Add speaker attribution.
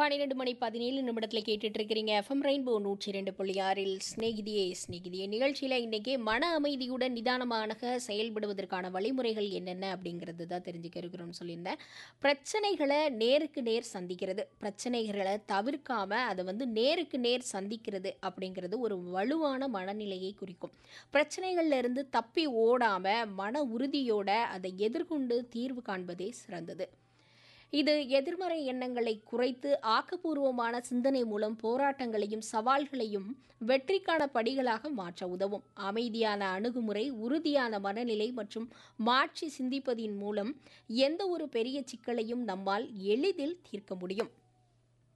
Speaker 1: பன்னிரெண்டு மணி பதினேழு நிமிடத்தில் கேட்டுட்டு இருக்கிறீங்க எஃப்எம் ரெயின்போ நூற்றி ரெண்டு புள்ளி ஆறில் ஸ்நேகிதியே ஸ்நேகிதியே நிகழ்ச்சியில் இன்னைக்கு மன அமைதியுடன் நிதானமாக செயல்படுவதற்கான வழிமுறைகள் என்னென்ன அப்படிங்கிறது தான் தெரிஞ்சுக்க இருக்கிறோம்னு சொல்லியிருந்தேன் பிரச்சனைகளை நேருக்கு நேர் சந்திக்கிறது பிரச்சனைகளை தவிர்க்காம அதை வந்து நேருக்கு நேர் சந்திக்கிறது அப்படிங்கிறது ஒரு வலுவான மனநிலையை குறிக்கும் பிரச்சனைகள்ல இருந்து தப்பி ஓடாம மன உறுதியோட அதை எதிர்கொண்டு தீர்வு காண்பதே சிறந்தது இது எதிர்மறை எண்ணங்களை குறைத்து ஆக்கப்பூர்வமான சிந்தனை மூலம் போராட்டங்களையும் சவால்களையும் வெற்றிக்கான படிகளாக மாற்ற உதவும் அமைதியான அணுகுமுறை உறுதியான மனநிலை மற்றும் மாற்றி சிந்திப்பதின் மூலம் எந்த ஒரு பெரிய சிக்கலையும் நம்மால் எளிதில் தீர்க்க முடியும்